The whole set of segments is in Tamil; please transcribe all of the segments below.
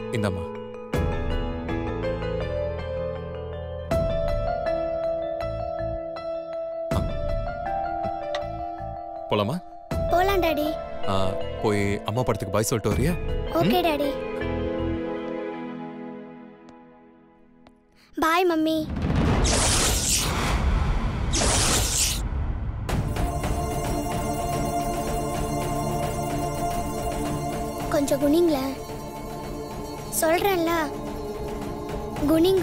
இந்தாம்மா ஆ. போலாமா போலாம் டாடி ஆ, போய் அம்மா படத்துக்கு பாய் சொல்லிட்டு வரியா ஓகே டாடி பாய் மம்மி கொஞ்சம் குனிங்களேன் சொல்றேன்ல குனிங்க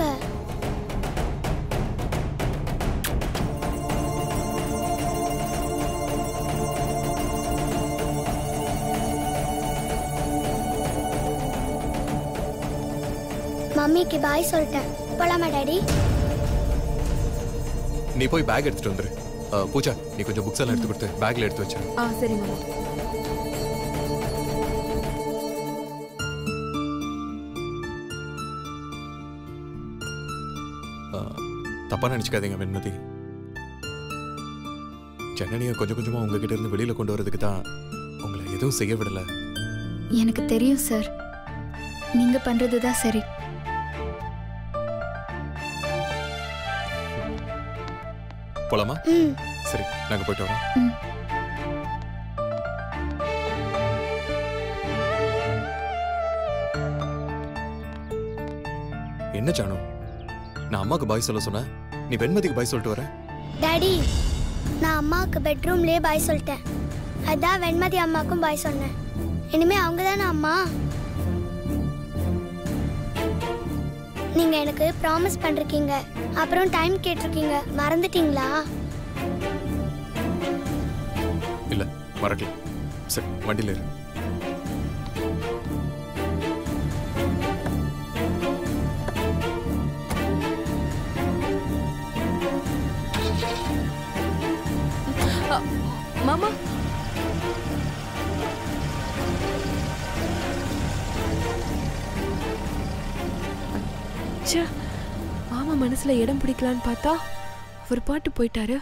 மம்மிக்கு பாய் சொல்லிட்டேன் போலாமா டாடி நீ போய் பேக் எடுத்துட்டு வந்துரு ஆ, பூஜா நீ கொஞ்சம் புக்ஸ் எல்லாம் எடுத்து கொடுத்து பேக்ல எடுத்து வச்சிரு ஆ சரி மாமா ஆ, தப்பா நினைச்சுக்காதீங்க வெண்மதி ஜனனியை கொஞ்சம் கொஞ்சமா உங்ககிட்ட இருந்து வெளியில கொண்டு வரதுக்கு தான் உங்களை எதுவும் செய்ய விடல எனக்கு தெரியும் சார் நீங்க பண்றது தான் சரி போலாமா ம் சரி நாங்க போயிட்டு வரோம் ம். என்ன ஜானு நான் அம்மாக்கு பாய் சொல்ல சொன்னேன் நீ வெண்மதிக்கு பாய் சொல்லிட்டு வர டாடி நான் அம்மாவுக்கு பெட்ரூம்லயே பாய் சொல்லிட்டேன் அதான் வெண்மதி அம்மாக்கும் பாய் சொன்னேன் இனிமே அவங்க தானே அம்மா நீங்க எனக்கு ப்ராமிஸ் பண்றீங்க அப்புறம் டைம் கேட்டிருக்கீங்க மறந்துட்டீங்களா இல்ல மறக்கல சரி வண்டியில இரு மாமா ச்சே மாமா மனசுல இடம் பிடிக்கலான்னு பார்த்தா அவர் பாட்டு போயிட்டாரு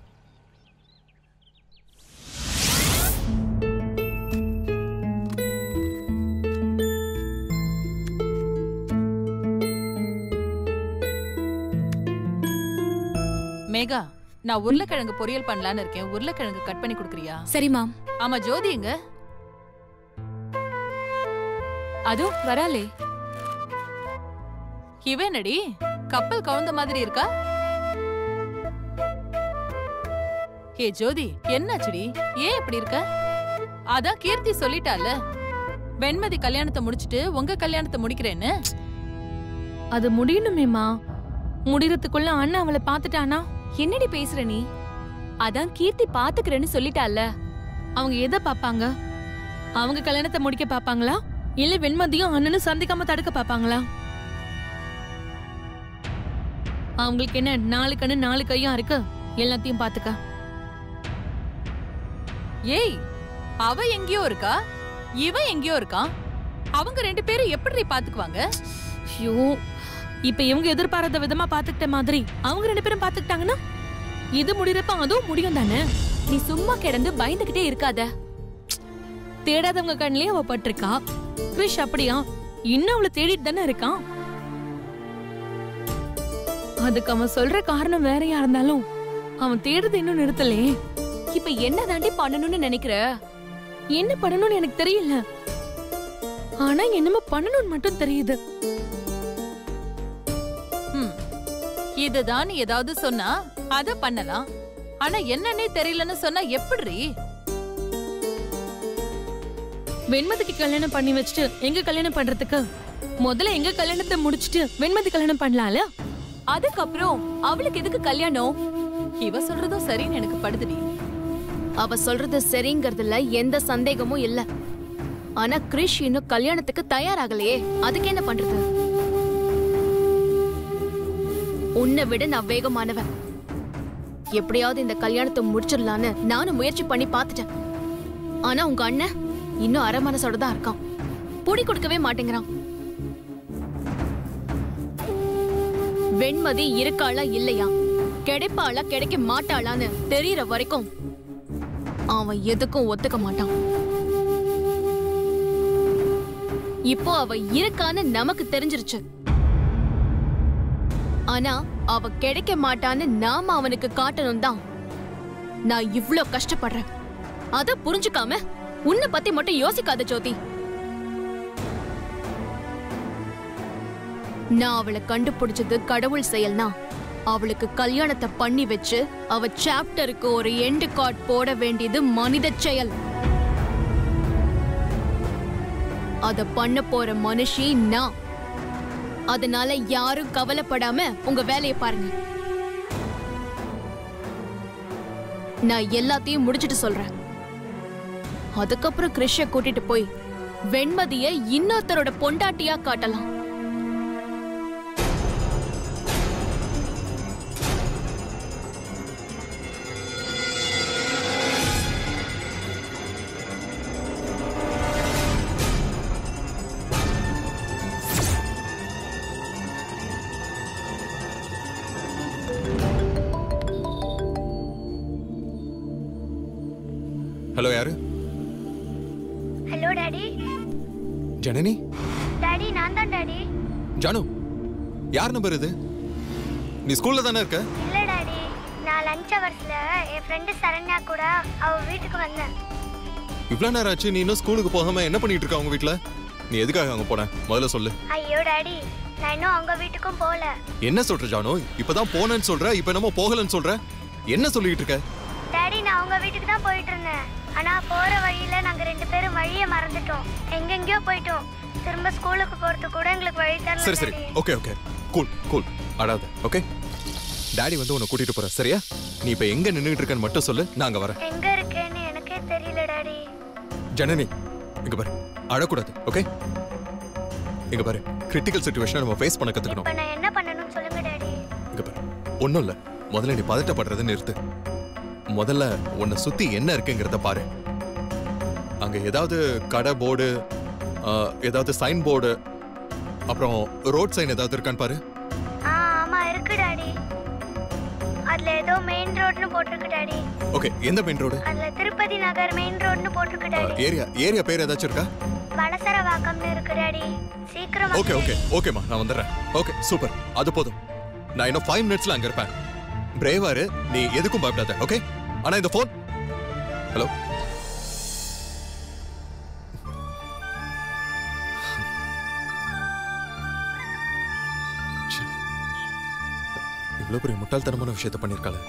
மேகா நான் உருளைக்கிழங்கு பொரியல் பண்ணலான்னு இருக்கேன் உருளைக்கிழங்கு கட் பண்ணி கொடுக்குறியா சரி மாம் ஆமா ஜோதி எங்க அதோ வராலே இவனடி கப்பல் கவுந்த மாதிரி இருக்கா ஏ ஜோதி என்னாச்சுடி ஏன் இப்படி இருக்க அதான் கீர்த்தி சொல்லிட்டால வெண்மதி கல்யாணத்தை முடிச்சிட்டு உங்க கல்யாணத்தை முடிக்கிறேன்னு அது முடியணுமேமா முடியறதுக்குள்ள அண்ணா அவளை பாத்துட்டானா என்னடி பேசுற நீ அதான் கீர்த்தி பாத்துக்கிறேன்னு சொல்லிட்டால அவங்க எதை பாப்பாங்க அவங்க கல்யாணத்தை முடிக்க பாப்பாங்களா இல்ல வெண்மதியும் அண்ணனும் சந்திக்காம தடுக்க பாப்பாங்களா அவங்களுக்கு என்ன நாலு கண்ணு நாலு கையா இருக்கு எல்லாத்தையும் பாத்துக்க ஏய் அவ எங்கேயோ இருக்கா இவன் எங்கேயோ இருக்கான் அவங்க ரெண்டு பேரும் எப்படி பாத்துக்குவாங்க ஐயோ இப்ப இவங்க எதிர்பாராத விதமா பாத்துக்கிட்ட மாதிரி அவங்க ரெண்டு பேரும் பாத்துக்கிட்டாங்கன்னா இது முடியறப்ப அதுவும் முடியும் தானே நீ சும்மா கிடந்து பயந்துகிட்டே இருக்காத தேடாதவங்க கண்ணிலே அவ பட்டிருக்கா கிரிஷ் அப்படியா இன்னும் அவளை தேடிட்டு தானே இருக்கான் அதுக்கு அவன் சொல்ற காரணம் வேறையா இருந்தாலும் அவன் தேடுறது இன்னும் நிறுத்தலே இப்ப என்ன தாண்டி பண்ணணும்னு நினைக்கிற என்ன பண்ணணும்னு எனக்கு தெரியல ஆனா என்னமோ பண்ணணும்னு மட்டும் தெரியுது ம். இதுதான் ஏதாவது சொன்னா அத பண்ணலாம் ஆனா என்னன்னே தெரியலன்னு சொன்னா எப்படி வெண்மதிக்கு கல்யாணம் பண்ணி வச்சுட்டு எங்க கல்யாணம் பண்றதுக்கு முதல்ல எங்க கல்யாணத்தை முடிச்சிட்டு வெண்மதி கல்யாணம் பண்ணலாம்ல அதுக்கப்புறம் அவளுக்கு எதுக்கு கல்யாணம் இவ சொல்றதும் சரின்னு எனக்கு படுதுடி அவ சொல்றது சரிங்கிறதுல எந்த சந்தேகமும் இல்ல ஆனா கிரிஷ் இன்னும் கல்யாணத்துக்கு தயாராகலையே அதுக்கு என்ன பண்றது உன்னை விட நான் வேகமானவன் எப்படியாவது இந்த கல்யாணத்தை முடிச்சிடலான்னு நானும் முயற்சி பண்ணி பார்த்துட்டேன் ஆனா உங்க அண்ணன் இன்னும் அரை மனசோட தான் இருக்கான் புடி கொடுக்கவே மாட்டேங்கிறான் வெண்மதி இருக்காளா இல்லையா கிடைப்பாளா கிடைக்க மாட்டாளான்னு தெரியற வரைக்கும் அவன் எதுக்கும் ஒத்துக்க மாட்டான் இப்போ அவ இருக்கான்னு நமக்கு தெரிஞ்சிருச்சு ஆனா அவ கிடைக்க மாட்டான்னு நாம அவனுக்கு காட்டணும் தான் நான் இவ்ளோ கஷ்டப்படுறேன் அத புரிஞ்சுக்காம உன்னை பத்தி மட்டும் யோசிக்காத ஜோதி நான் அவளை கண்டுபிடிச்சது கடவுள் செயல்னா அவளுக்கு கல்யாணத்தை பண்ணி வச்சு அவ சாப்டருக்கு ஒரு எண்டு கார்ட் போட வேண்டியது மனித செயல் அத பண்ண போற மனுஷி நான் அதனால யாரும் கவலைப்படாம உங்க வேலையை பாருங்க நான் எல்லாத்தையும் முடிச்சிட்டு சொல்றேன் அதுக்கப்புறம் கிறிஷ கூட்டிட்டு போய் வெண்மதிய இன்னொருத்தரோட பொண்டாட்டியா காட்டலாம் ஹலோ யாரு ஹலோ டாடி ஜனனி டாடி நான் தான் டாடி ஜானு யார் நம்பர் இது நீ ஸ்கூல்ல தானே இருக்க இல்ல டாடி நான் லஞ்ச் ஹவர்ஸ்ல என் ஃப்ரெண்டு சரண்யா கூட அவ வீட்டுக்கு வந்தேன் இவ்வளவு நேரம் ஆச்சு நீ இன்னும் ஸ்கூலுக்கு போகாம என்ன பண்ணிட்டு இருக்க அவங்க வீட்ல நீ எதுக்காக அங்க போன முதல்ல சொல்லு ஐயோ டாடி நான் இன்னும் அவங்க வீட்டுக்கும் போகல என்ன சொல்ற ஜானு இப்பதான் போனேன்னு சொல்ற இப்ப என்னமோ போகலன்னு சொல்ற என்ன சொல்லிட்டு இருக்க டாடி நான் அவங்க வீட்டுக்கு தான் போயிட்டு இருந்தேன் ஆனா போற வழியில நாங்க ரெண்டு பேரும் வழியை மறந்துட்டோம் எங்கெங்கயோ போயிட்டோம் திரும்ப ஸ்கூலுக்கு போறதுக்கு கூட எங்களுக்கு வழி தரல சரி சரி daddy. Okay okay cool cool அடாத ஓகே டாடி வந்து உன்னை கூட்டிட்டு போற சரியா நீ இப்ப எங்க நின்னுட்டு இருக்கன்னு மட்டும் சொல்லு நான் அங்க வரேன் எங்க இருக்கேன்னு எனக்கே தெரியல டாடி ஜனனி இங்க பாரு அழக்கூடாது ஓகே இங்க பாரு கிரிட்டிக்கல் சுச்சுவேஷனை நம்ம ஃபேஸ் பண்ண கத்துக்கணும் இப்ப நான் என்ன பண்ணணும்னு சொல்லுங்க டாடி இங்க பாரு ஒண்ணும் இல்ல முதல்ல நீ பதட்டப்படுறதை நிறுத்து முதல்ல உன்னை சுத்தி என்ன இருக்குங்கிறத பாரு அங்க ஏதாவது கடை போர்டு ஏதாவது சைன் போர்டு அப்புறம் ரோட் சைன் ஏதாவது இருக்கான்னு பாரு ஆ ஆமா இருக்கு டாடி அதுல ஏதோ மெயின் ரோட்னு போட்டிருக்கு டாடி ஓகே எந்த மெயின் ரோடு அதுல திருப்பதி நகர் மெயின் ரோட்னு போட்டிருக்கு டாடி ஏரியா ஏரியா பேர் ஏதாச்சும் இருக்கா வடசரவாக்கம்னு இருக்கு டாடி சீக்கிரம் ஓகே வந்துடு. ஓகே ஓகேம்மா நான் வந்துடுறேன் ஓகே சூப்பர் அது போதும் நான் இன்னும் ஃபைவ் மினிட்ஸ்ல அங்க இருப்பேன் பிரேவாரு நீ எதுக்கும் பயப்படாத ஓகே ஆனா இந்த ஃபோன் ஹலோ இவ்வளவு பெரிய முட்டாள்தனமான விஷயத்த பண்ணிருக்காளே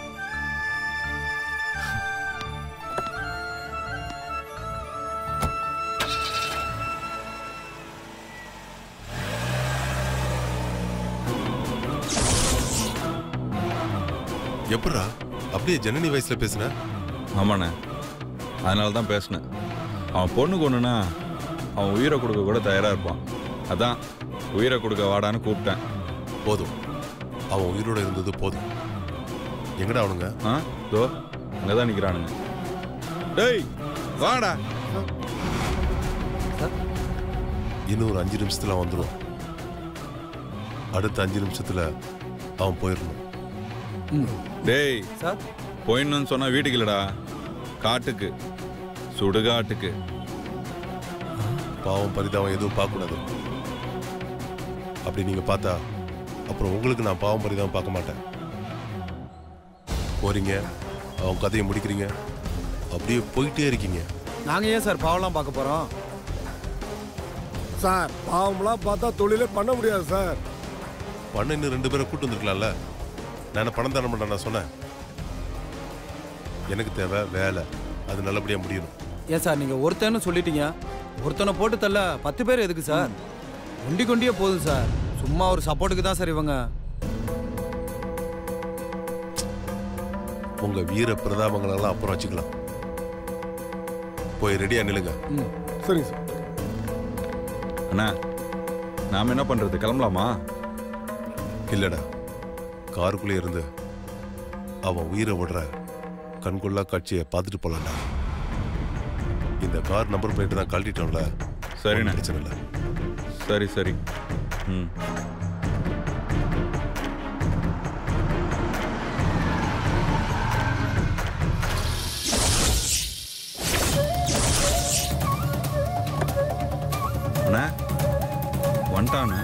எப்படிடா அப்படியே ஜனனி வயசுல பேசுன ஆமாண்ணே அதனால தான் பேசினேன் அவன் பொண்ணுக்கு ஒன்றுனா அவன் உயிரை கொடுக்க கூட தயாராக இருப்பான் அதான் உயிரை கொடுக்க வாடான்னு கூப்பிட்டேன் போதும் அவன் உயிரோட இருந்தது போதும் எங்கடா அவனுங்க ஆ தோ அங்கே தான் நிற்கிறானுங்க டேய் வாடா இன்னும் ஒரு அஞ்சு நிமிஷத்துல அவன் வந்துடும் அடுத்த அஞ்சு நிமிஷத்துல அவன் போயிடணும் டேய் சார் போயிடணும்னு சொன்னா வீட்டுக்கு இல்லடா காட்டுக்கு சுடுகாட்டுக்கு பாவம் பரிதாபம் எதுவும் பார்க்கக்கூடாது அப்படி நீங்க பார்த்தா அப்புறம் உங்களுக்கு நான் பாவம் பரிதாபம் பார்க்க மாட்டேன் போறீங்க அவன் கதையை முடிக்கிறீங்க அப்படியே போயிட்டே இருக்கீங்க நாங்க ஏன் சார் பாவம்லாம் பார்க்க போறோம் சார் பாவம்லாம் பார்த்தா தொழிலே பண்ண முடியாது சார் பண்ண இன்னும் ரெண்டு பேரை கூட்டு வந்திருக்கலாம்ல நான் என்ன பணம் தர மாட்டேன் நான் சொன்னேன் எனக்கு தேவை வேலை அது நல்லபடியா முடியணும் ஏன் சார் நீங்க ஒருத்தன்னு சொல்லிட்டீங்க ஒருத்தனை போட்டு தள்ள பத்து பேர் எதுக்கு சார் ஒண்டி கொண்டியே போதும் சார் சும்மா ஒரு சப்போர்ட்டுக்கு தான் சார் இவங்க உங்க வீர பிரதாபங்களெல்லாம் அப்புறம் வச்சுக்கலாம் போய் ரெடியா நில்லுங்க ம் சரிங்க சார் அண்ணா நாம் என்ன பண்ணுறது கிளம்பலாமா இல்லடா காருக்குள்ளே இருந்து அவன் உயிரை விடுற கண்கொள்ளா காட்சியை பார்த்துட்டு போலாம்டா இந்த கார் நம்பர் பிளேட் தான் கழட்டிட்டோம்ல சரிண்ணே ஒண்ணும் பிரச்சனை இல்லை சரி சரி ம் அண்ணா வந்துட்டானே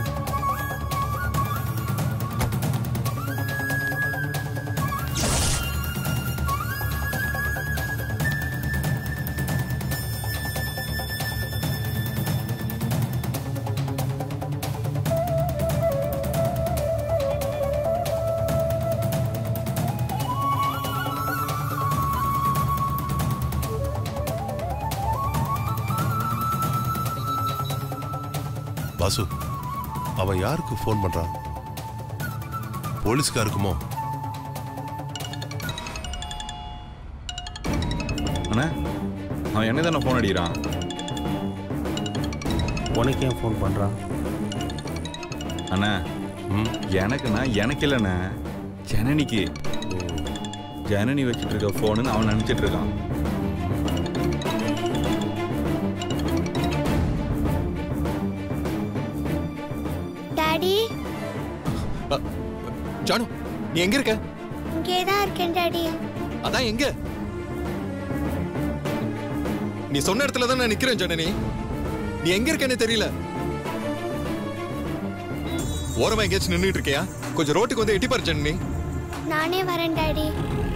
பாசு அவன் யாருக்கு ஃபோன் பண்றான் போலீஸ்க்கா இருக்குமோ அண்ணா அவன் என்ன தானே ஃபோன் அடிக்கிறான் உனக்கு ஏன் ஃபோன் பண்ணுறான் அண்ணா எனக்குண்ணா எனக்கு இல்லைண்ணே ஜனனிக்கு ஜனனி வச்சுட்டு இருக்க ஃபோனுன்னு அவன் நினச்சிட்டு இருக்கான் டாடி ஜானு நீ எங்க இருக்க இங்கே தான் இருக்கேன் டாடி அதான் எங்க நீ சொன்ன இடத்துல தான் நான் நிக்கிறேன் ஜனனி நீ எங்க இருக்கேன்னு தெரியல ஓரமா எங்கேயாச்சும் நின்னுட்டு இருக்கியா கொஞ்சம் ரோட்டுக்கு வந்து எட்டி பாரு ஜனனி நானே வரேன் டாடி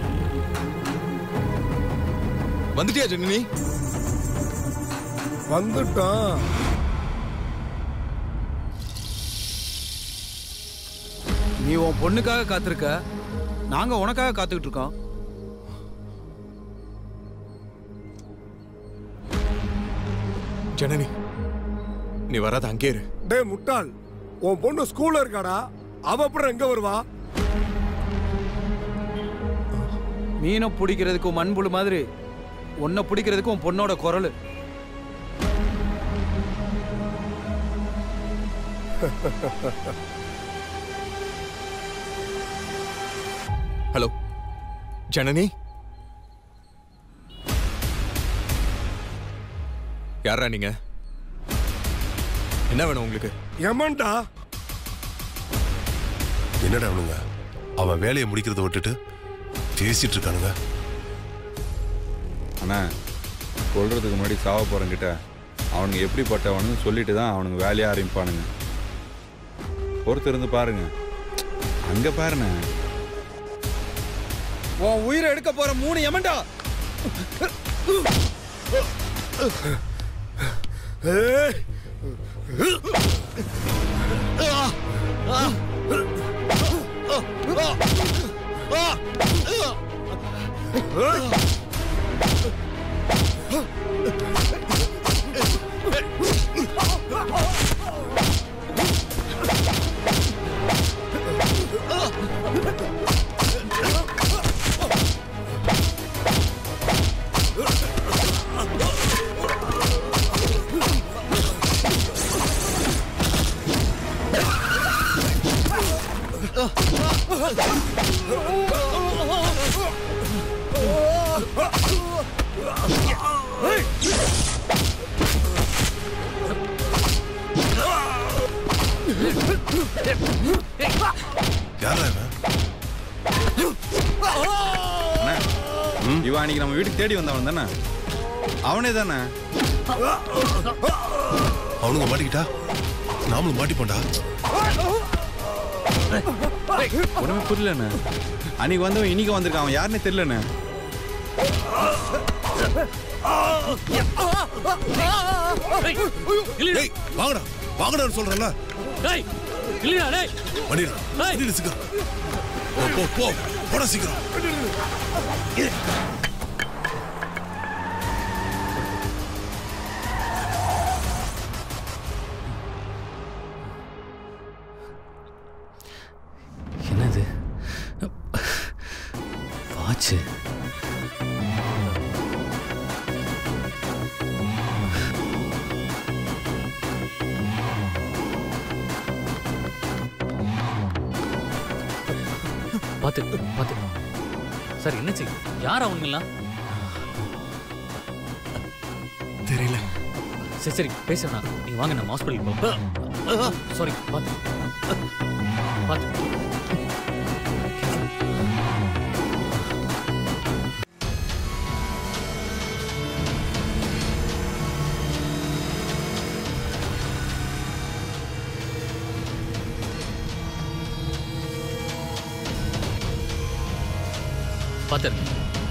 வந்துட்டியா ஜனனி வந்துட்டான் நீ உன் பொண்ணுக்காக காத்திருக்க நாங்க உனக்காக காத்துக்கிட்டு இருக்கோம் ஜனனி நீ வராத அங்கே இரு டேய் முட்டாள் உன் பொண்ணு ஸ்கூல்ல இருக்காடா அவ அப்புறம் எங்க வருவா மீனை பிடிக்கிறதுக்கு மண்புழு மாதிரி உன்னை பிடிக்கிறதுக்கு உன் பொண்ணோட குரல் ஹலோ ஜனனி யாரா நீங்க என்ன வேணும் உங்களுக்கு எமன்டா என்னடா அவனுங்க அவன் வேலையை முடிக்கிறத விட்டுட்டு பேசிட்டு இருக்கானுங்க அண்ணா கொல்றதுக்கு முன்னாடி சாவ போகிறங்கிட்ட அவனுங்க எப்படிப்பட்டவனுன்னு சொல்லிட்டு தான் அவனுங்க வேலையை ஆரம்பிப்பானுங்க பொறுத்து இருந்து பாருங்க அங்கே பாருண்ணே உன் உயிரை எடுக்க போற மூணு எமன்டா ஏய் யாரா இவன் அண்ணா இவன் அன்னைக்கு நம்ம வீட்டுக்கு தேடி வந்தவன் தானே அவனே தானே அவனுங்க மாட்டிக்கிட்டா நாமளும் மாட்டிப்போண்டா ஒன்றுமே புரியலண்ணே அன்னைக்கு வந்தவன் இன்னைக்கு வந்திருக்கான் அவன் யாருன்னே தெரியலண்ணே டேய் வாங்கடா வாங்கடான்னு சொல்றேன்ல டேய் இல்லையா டேய் பண்ணிடு பண்ணிடு சீக்கிரம் போ போ போ போட சீக்கிரம் என்னது வாட்சு பார்த்து பார்த்து சார் என்னாச்சு யார் அவனுங்களாம் தெரியல சரி சரி பேசுறேன் நீங்க வாங்க நம்ம ஹாஸ்பிட்டல் போவோம் சாரி பார்த்து பார்த்து பார்த்துருங்க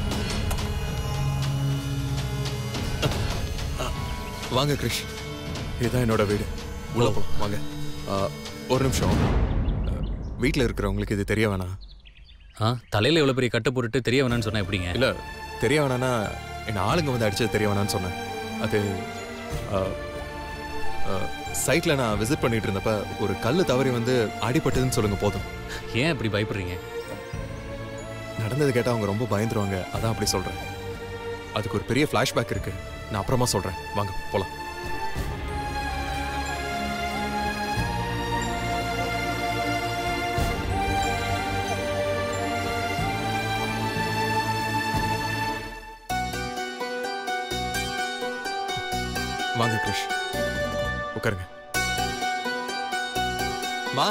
வாங்க கிரிஷ் இதுதான் என்னோட வீடு உள்ள போலாம் வாங்க ஆ, ஒரு நிமிஷம் வீட்டில் இருக்கிறவங்களுக்கு இது தெரிய வேணாம் ஆ தலையில் எவ்வளோ பெரிய கட்டு போட்டுட்டு தெரிய வேணாம்னு சொன்னா எப்படிங்க இல்லை தெரிய வேணாம்னா என்ன ஆளுங்க வந்து அடிச்சது தெரிய வேணாம்னு சொன்னேன் அது சைட்டில் நான் விசிட் பண்ணிட்டு இருந்தப்ப ஒரு கல் தவறி வந்து அடிபட்டதுன்னு சொல்லுங்க போதும் ஏன் இப்படி பயப்படுறீங்க நடந்தது கேட்டால் அவங்க ரொம்ப பயந்துருவாங்க அதான் அப்படி சொல்கிறேன் அதுக்கு ஒரு பெரிய ஃப்ளாஷ்பேக் இருக்கு நான் அப்புறமா சொல்கிறேன் வாங்க போகலாம் வாங்க கிரிஷ் உட்காருங்க மா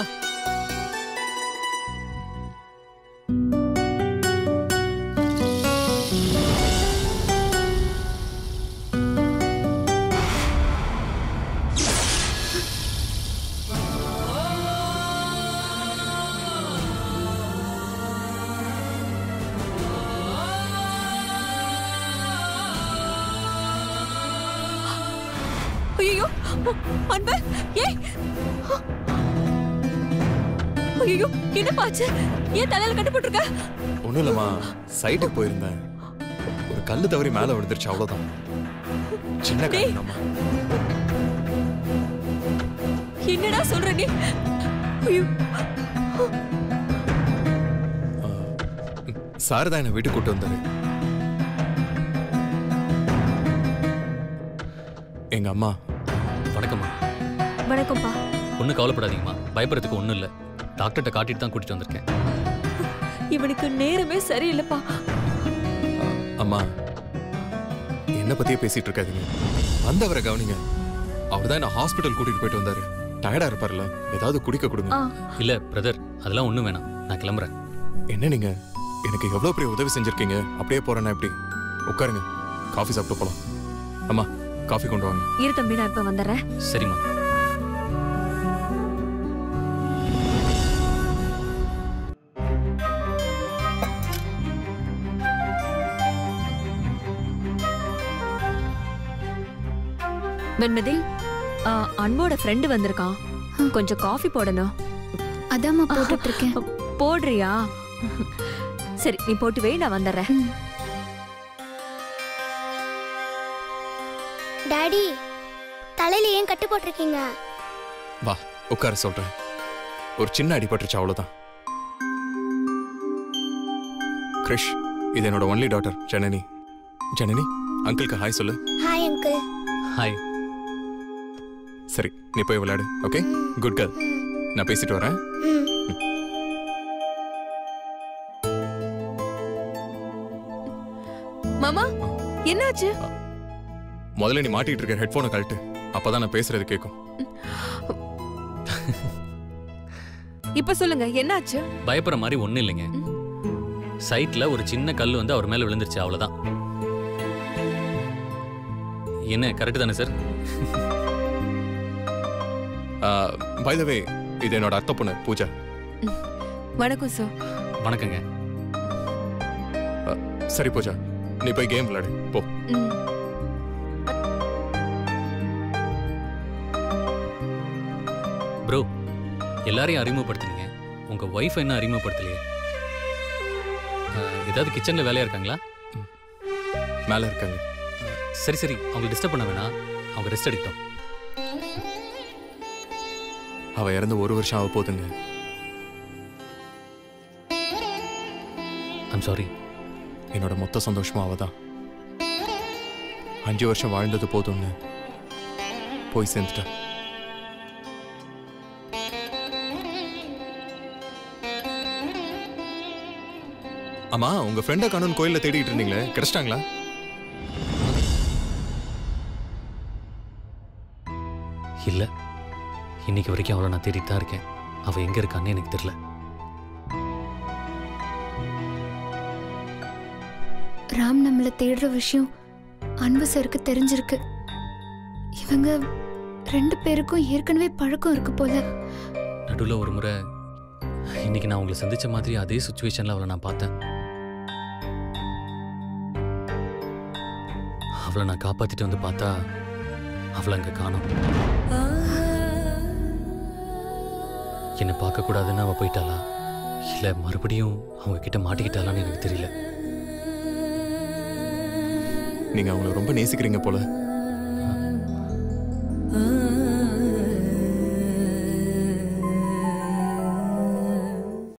ஐயோ அன்பு ஏய் ஐயோ என்னப்பாச்சு ஏன் தலையில கட்டு போட்டிருக்க ஒன்றும் இல்லைம்மா சைட்டுக்கு போயிருந்தேன் ஒரு கல் தவறி மேலே விழுந்துருச்சு அவ்வளோதான் சின்ன காரணம்மா என்னடா சொல்ற நீ ஐயோ சார் தான் என்னை வீட்டுக்கு கூட்டு வந்தாரு எங்க அம்மா வணக்கம்மா வணக்கம்ப்பா ஒன்றும் கவலைப்படாதீங்கம்மா பயப்படுறதுக்கு ஒன்றும் இல்லை டாக்டர்கிட்ட காட்டிட்டு தான் கூட்டிட்டு வந்திருக்கேன் இவனுக்கு நேரமே சரியில்லைப்பா அம்மா என்ன பத்தியே பேசிட்டு இருக்காதீங்க வந்தவரை கவனிங்க அவர் தான் என்ன ஹாஸ்பிட்டல் கூட்டிட்டு போயிட்டு வந்தாரு டயர்டா இருப்பார்ல ஏதாவது குடிக்க கொடுங்க இல்லை பிரதர் அதெல்லாம் ஒன்றும் வேணாம் நான் கிளம்புறேன் என்ன நீங்க எனக்கு எவ்வளவு பெரிய உதவி செஞ்சிருக்கீங்க அப்படியே போறேன்னா எப்படி உட்காருங்க காஃபி சாப்பிட்டு போலாம் அம்மா காஃபி கொண்டு வாங்க இரு தம்பி நான் இப்ப வந்துடுறேன் சரிம்மா வெண்மதி ஆ, அன்போட ஃப்ரெண்டு வந்திருக்கான் கொஞ்சம் காஃபி போடணும் அதாம்மா போட்டுட்டு இருக்கேன் போடுறியா சரி நீ போட்டு வை நான் வந்துடுறேன் டாடி தலையில ஏன் கட்டு போட்டிருக்கீங்க வா உட்கார சொல்றேன் ஒரு சின்ன அடிபட்டுருச்சு அவ்வளவுதான் கிரிஷ் இது என்னோட ஒன்லி டாட்டர் ஜனனி ஜனனி அங்கிளுக்கு ஹாய் சொல்லு ஹாய் அங்கிள் ஹாய் சரி நீ போய் விளையாடு ஓகே குட் கேர்ள் நான் பேசிட்டு வரேன் மாமா என்னாச்சு முதல்ல நீ மாட்டிட்டு இருக்க ஹெட்போனை கழட்டு அப்பதான் நான் பேசுறது கேட்கும் இப்ப சொல்லுங்க என்னாச்சு பயப்படுற மாதிரி ஒன்றும் இல்லைங்க சைட்டில் ஒரு சின்ன கல் வந்து அவர் மேலே விழுந்துருச்சு அவ்வளோதான் என்ன கரெக்டு தானே சார் பை த வே இது என்னோட அத்தை பொண்ணு பூஜா வணக்கம் சார் வணக்கங்க அஹ், சரி பூஜா நீ போய் கேம் விளையாடு போ ப்ரோ எல்லாரையும் அறிமுகப்படுத்துனீங்க உங்கள் ஒய்ஃப் என்ன அறிமுகப்படுத்தலையே அஹ், ஏதாவது கிச்சனில் வேலையாக இருக்காங்களா மேலே இருக்காங்க சரி சரி அவங்களை டிஸ்டர்ப் பண்ண வேணாம் அவங்க ரெஸ்ட் எடுக்கட்டும் அவ இறந்து ஒரு வருஷம் ஆக போகுதுங்க ஐம் சாரி என்னோட மொத்த சந்தோஷமும் அவ தான் அஞ்சு வருஷம் வாழ்ந்தது போதும்னு போய் சேர்ந்துட்டா ஆமா உங்க ஃப்ரெண்ட காணும் கோயில்ல தேடிட்டு இருந்தீங்களே கிடைச்சிட்டாங்களா இல்லை இன்னைக்கு வரைக்கும் அவளை நான் தேடிட்டு தான் இருக்கேன் அவள் எங்கே இருக்கான்னு எனக்கு தெரியல ராம் நம்மள தேடுற விஷயம் அன்பு சருக்கு தெரிஞ்சிருக்கு இவங்க ரெண்டு பேருக்கும் ஏற்கனவே பழக்கம் இருக்கு போல நடுவில் ஒரு முறை இன்னைக்கு நான் உங்களை சந்திச்ச மாதிரி அதே சுச்சுவேஷனில் அவளை நான் பார்த்தேன் அவளை நான் காப்பாத்திட்டு வந்து பார்த்தா அவளை அங்க காணோம் என்னை பார்க்க கூடாதுன்னு அவ போயிட்டாளா இல்ல மறுபடியும் அவங்க கிட்ட மாட்டிக்கிட்டாளான்னு எனக்கு தெரியல நீங்க அவங்கள ரொம்ப நேசிக்கிறீங்க போல